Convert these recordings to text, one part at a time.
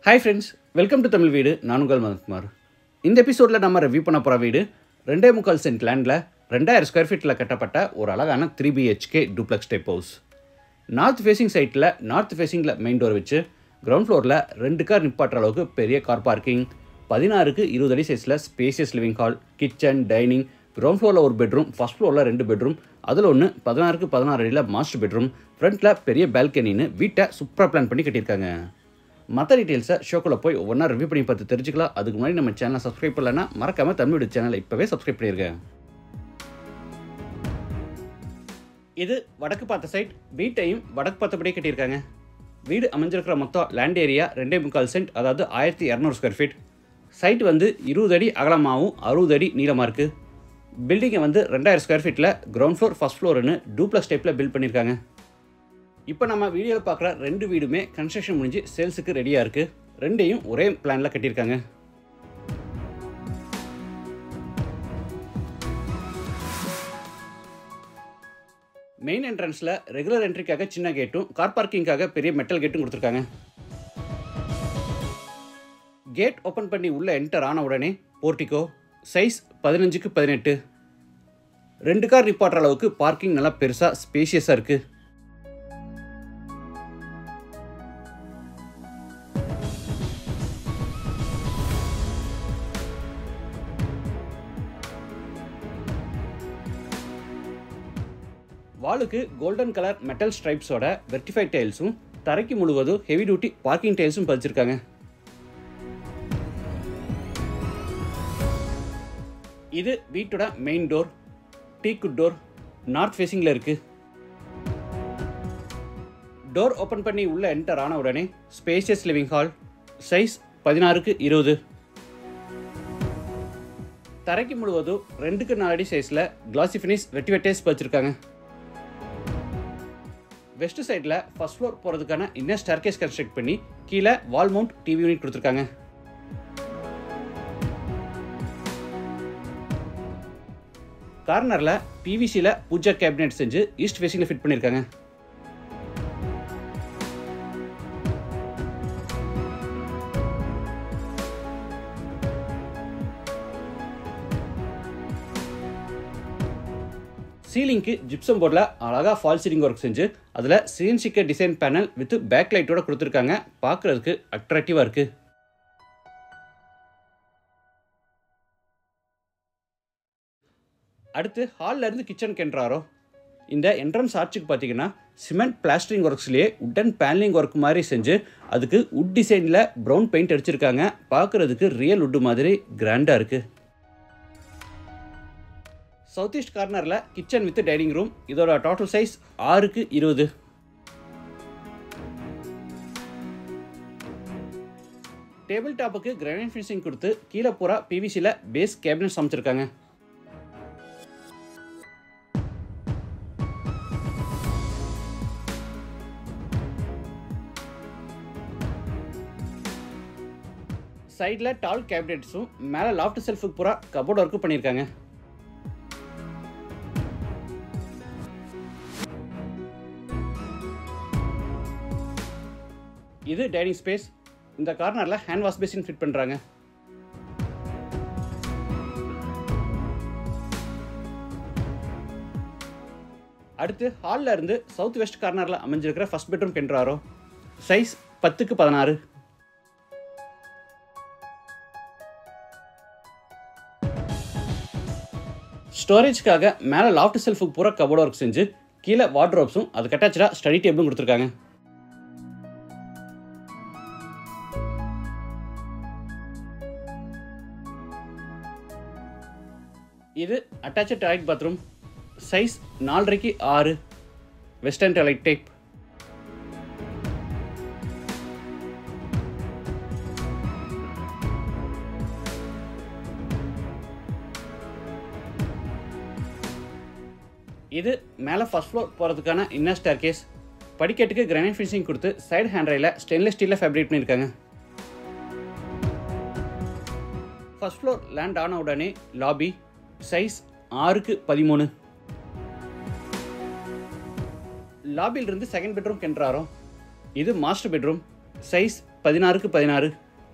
hi friends welcome to Tamil Veedu நான் உங்கள் மதன்குமார் இந்த எபிசோடில் நம்ம ரிவ்யூ பண்ண போகிற வீடு ரெண்டே முக்கால் சென்ட் லேண்டில் ரெண்டாயிரம் ஸ்கொயர் ஃபீட்டில் கட்டப்பட்ட ஒரு அழகான three BHK duplex type house north facing சைட்டில் நார்த் ஃபேசிங்கில் மெயின் டோர் வச்சு கிரவுண்ட் ஃப்ளோரில் ரெண்டு கார் நிப்பாட்டுற அளவுக்கு பெரிய கார் பார்க்கிங் பதினாறுக்கு இருபது அடி சைஸில் spacious living hall kitchen dining ground ஃப்ளோரில் ஒரு பெட்ரூம் ஃபஸ்ட் ஃப்ளோரில் ரெண்டு பெட்ரூம் அதில் ஒன்று பதினாறுக்கு பதினாறு அடியில் மாஸ்டர் பெட்ரூம் ஃப்ரண்ட்டில் பெரிய பால்கனின்னு வீட்டை சூப்பராக பிளான் பண்ணி கட்டியிருக்காங்க மற்ற டீட்டெயில்ஸை ஷோக்குள்ள போய் ஒவ்வொன்றா ரிவ்யூ பண்ணி பார்த்து தெரிஞ்சுக்கலாம் அதுக்கு முன்னாடி நம்ம சேனலை சப்ஸ்கிரைப் பண்ணலன்னா மறக்காமல் தமிழோட சேனலை இப்போவே சப்ஸ்கிரைப் பண்ணியிருக்கேன் இது வடக்கு பார்த்த சைட் வீட்டையும் வடக்கு பார்த்தபடியே கட்டியிருக்காங்க வீடு அமைஞ்சிருக்கிற மொத்தம் லேண்ட் ஏரியா ரெண்டே முக்கால் சென்ட் அதாவது ஆயிரத்தி இரநூறு ஸ்கொயர் ஃபீட் சைட் வந்து இருபது அடி அகலமாகவும் அறுபது அடி நீளமாக இருக்குது பில்டிங்கை வந்து ரெண்டாயிரம் ஸ்கொயர் ஃபீட்டில் கிரவுண்ட் ஃப்ளோர் ஃபஸ்ட் ஃப்ளோர்னு டூப்ளஸ் டைப்பில் பில்ட் பண்ணியிருக்காங்க இப்போ நம்ம வீடியோவில் பார்க்குற ரெண்டு வீடுமே கன்ஸ்ட்ரக்ஷன் முடிஞ்சு சேல்ஸுக்கு ரெடியாக இருக்குது ரெண்டையும் ஒரே பிளானில் கட்டியிருக்காங்க மெயின் என்ட்ரன்ஸில் ரெகுலர் என்ட்ரிக்காக சின்ன கேட்டும் கார் பார்க்கிங்காக பெரிய மெட்டல் கேட்டும் கொடுத்துருக்காங்க கேட் ஓப்பன் பண்ணி உள்ளே என்டர் ஆன உடனே போர்ட்டிகோ சைஸ் பதினஞ்சுக்கு பதினெட்டு ரெண்டு கார் நிப்பாட்டுற அளவுக்கு பார்க்கிங் நல்லா பெருசாக ஸ்பேஷியஸாக இருக்குது வாலுக்கு கோல்டன் கலர் மெட்டல் ஸ்ட்ரைப்ஸோட வெர்டிஃபைட் டைல்ஸும் தரைக்கு முழுவதும் ஹெவி டியூட்டி பார்க்கிங் டைல்ஸும் பதிச்சிருக்காங்க இது வீட்டோட main door teakwood door north ஃபேஸிங்கில் இருக்குது டோர் ஓப்பன் பண்ணி உள்ள என்டர் ஆன உடனே ஸ்பேஷியஸ் லிவிங் ஹால் சைஸ் பதினாறுக்கு இருபது தரைக்கு முழுவதும் ரெண்டுக்கு நாலு அடி சைஸில் கிளாசி ஃபினிஷ் வெட்டிவெட்டேஸ் வச்சுருக்காங்க வெஸ்ட் சைடில் ஃபர்ஸ்ட் ஃப்ளோர் போகிறதுக்கான இன்னர் ஸ்டார்கேஸ் கன்ஸ்ட்ரக்ட் பண்ணி கீழே வால் மவுண்ட் டிவி யூனிட் கொடுத்துருக்காங்க கார்னரில் பிவிசியில் பூஜா கேபினெட் செஞ்சு ஈஸ்ட் ஃபேஸிங்கில் ஃபிட் பண்ணியிருக்காங்க சீலிங்க்கு ஜிப்சம் போர்டில் அழகாக ஃபால் சீலிங் ஒர்க் செஞ்சு அதில் சிஎன்சிக்க டிசைன் பேனல் வித் பேக் லைட்டோட கொடுத்துருக்காங்க பார்க்குறதுக்கு அட்ராக்டிவாக இருக்குது அடுத்து ஹாலில் இருந்து கிச்சனுக்கு என்றாரோ இந்த என்ட்ரன்ஸ் ஆர்ச்சுக்கு பார்த்தீங்கன்னா சிமெண்ட் பிளாஸ்டரிங் ஒர்க்ஸ்லேயே உட்டன் பேனலிங் ஒர்க் மாதிரி செஞ்சு அதுக்கு உட் டிசைனில் ப்ரௌன் பெயிண்ட் அடிச்சிருக்காங்க பார்க்குறதுக்கு ரியல் உட்டு மாதிரி கிராண்டாக இருக்குது சவுத் ஈஸ்ட் கார்னரில் கிச்சன் வித் டைனிங் ரூம் இதோட டோட்டல் சைஸ் ஆறுக்கு இருபது டேபிள் டாப்புக்கு கிரானைட் ஃபினிஷிங் கொடுத்து கீழே பூரா பிவிசியில் பேஸ் கேபினட் சமைச்சிருக்காங்க சைடில் டால் கேபினெட்ஸும் மேலே லாஃப்ட் செல்ஃபுக்கு பூரா கபோர்ட் ஒர்க்கு பண்ணியிருக்காங்க இது டைனிங் ஸ்பேஸ் இந்த கார்னரில் ஹேண்ட் வாஷ் பேசின் ஃபிட் பண்ணுறாங்க அடுத்து ஹாலில் இருந்து சவுத் வெஸ்ட் கார்னரில் அமைஞ்சிருக்கிற ஃபர்ஸ்ட் பெட்ரூம் கென்றாரோ சைஸ் பத்துக்கு பதினாறு ஸ்டோரேஜ்க்காக மேலே லாஃப்ட் செல்ஃபுக்கு பூரா கபோர்ட் ஒர்க் செஞ்சு கீழே வார்ட்ரோப்ஸும் அதுக்கு அட்டாச்சாக ஸ்டடி டேபிளும் கொடுத்துருக்காங்க இது அட்டாச் டாய்லெட் பாத்ரூம் சைஸ் நாலரைக்கு ஆறு வெஸ்டர்ன் டாய்லெட் டைப் இது மேலே ஃபர்ஸ்ட் ஃப்ளோர் போகிறதுக்கான இன்னர் ஸ்டேர் கேஸ் படிக்கட்டுக்கு கிரானைட் ஃபினிஷிங் கொடுத்து சைடு ஹேண்ட் ரயில ஸ்டெயின்லெஸ் ஸ்டீலில் ஃபேப்ரிக் பண்ணியிருக்காங்க ஃபர்ஸ்ட் ஃப்ளோர் லேண்ட் ஆன உடனே லாபி சைஸ் ஆறுக்கு பதிமூணு லாபியிலிருந்து செகண்ட் பெட்ரூம் கென்றாரோ இது மாஸ்டர் பெட்ரூம் சைஸ் பதினாறுக்கு பதினாறு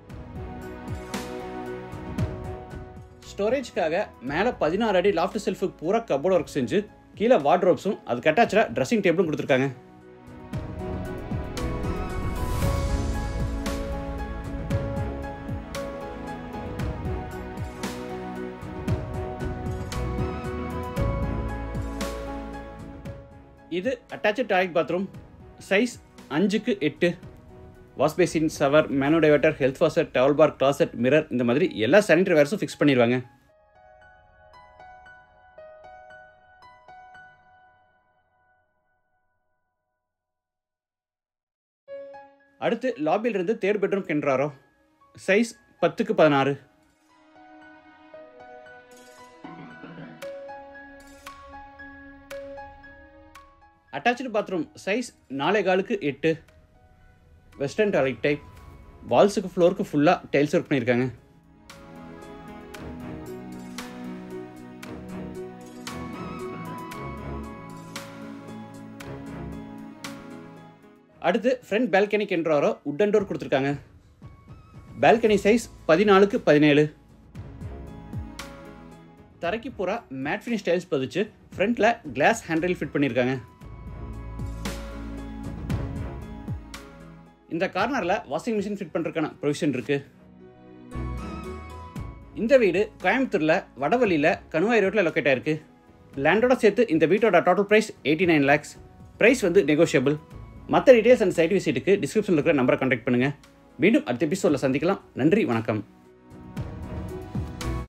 ஸ்டோரேஜ்க்காக மேலே பதினாறு அடி லாஃப்ட் செல்ஃபுக்கு பூரா கபோர்ட் ஒர்க் செஞ்சு கீழே வார்ட்ரோப்ஸும் அதுக்கு அட்டாச்சாக ட்ரெஸ்ஸிங் டேபிளும் கொடுத்துருக்காங்க இது அட்டாச்சு டாய்லெட் பாத்ரூம் சைஸ் அஞ்சுக்கு எட்டு wash basin shower mono diverter health washer towel bar closet mirror இந்த மாதிரி எல்லா சானிட்டரி வேர்ஸும் ஃபிக்ஸ் பண்ணிடுவாங்க அடுத்து லாபியில் இருந்து தேர்ட் பெட்ரூம் கின்றாரோ சைஸ் பத்துக்கு பதினாறு அட்டாச்சு பாத்ரூம் சைஸ் நாலே காலுக்கு எட்டு வெஸ்டர்ன் டாய்லெட் டைப் வால்ஸுக்கு ஃப்ளோருக்கு ஃபுல்லாக டைல்ஸ் ஒர்க் பண்ணியிருக்காங்க அடுத்து ஃப்ரண்ட் பால்கனிக்கு என்றாரோ உட்டன் டோர் கொடுத்துருக்காங்க பால்கனி சைஸ் பதினாலுக்கு பதினேழு தரைக்கு பூரா மேட் ஃபினிஷ் டைல்ஸ் பதிச்சு ஃப்ரண்ட்டில் கிளாஸ் ஹேண்டில் ஃபிட் பண்ணியிருக்காங்க இந்த கார்னரில் வாஷிங் மிஷின் ஃபிட் பண்ணுறதுக்கான ப்ரொவிஷன் இருக்குது இந்த வீடு கோயம்புத்தூரில் வடவழியில் கணுவாய் ரோட்டில் லொக்கேட் ஆயிருக்கு லேண்டோட சேர்த்து இந்த வீட்டோட total price eighty nine lakhs price வந்து நெகோஷியபிள் மற்ற டீட்டெயில்ஸ் அண்ட் சைட் விசிட்டுக்கு டிஸ்கிரிப்ஷனில் இருக்கிற நம்பரை கான்டாக்ட் பண்ணுங்கள் மீண்டும் அடுத்த எபிசோடில் சந்திக்கலாம் நன்றி வணக்கம்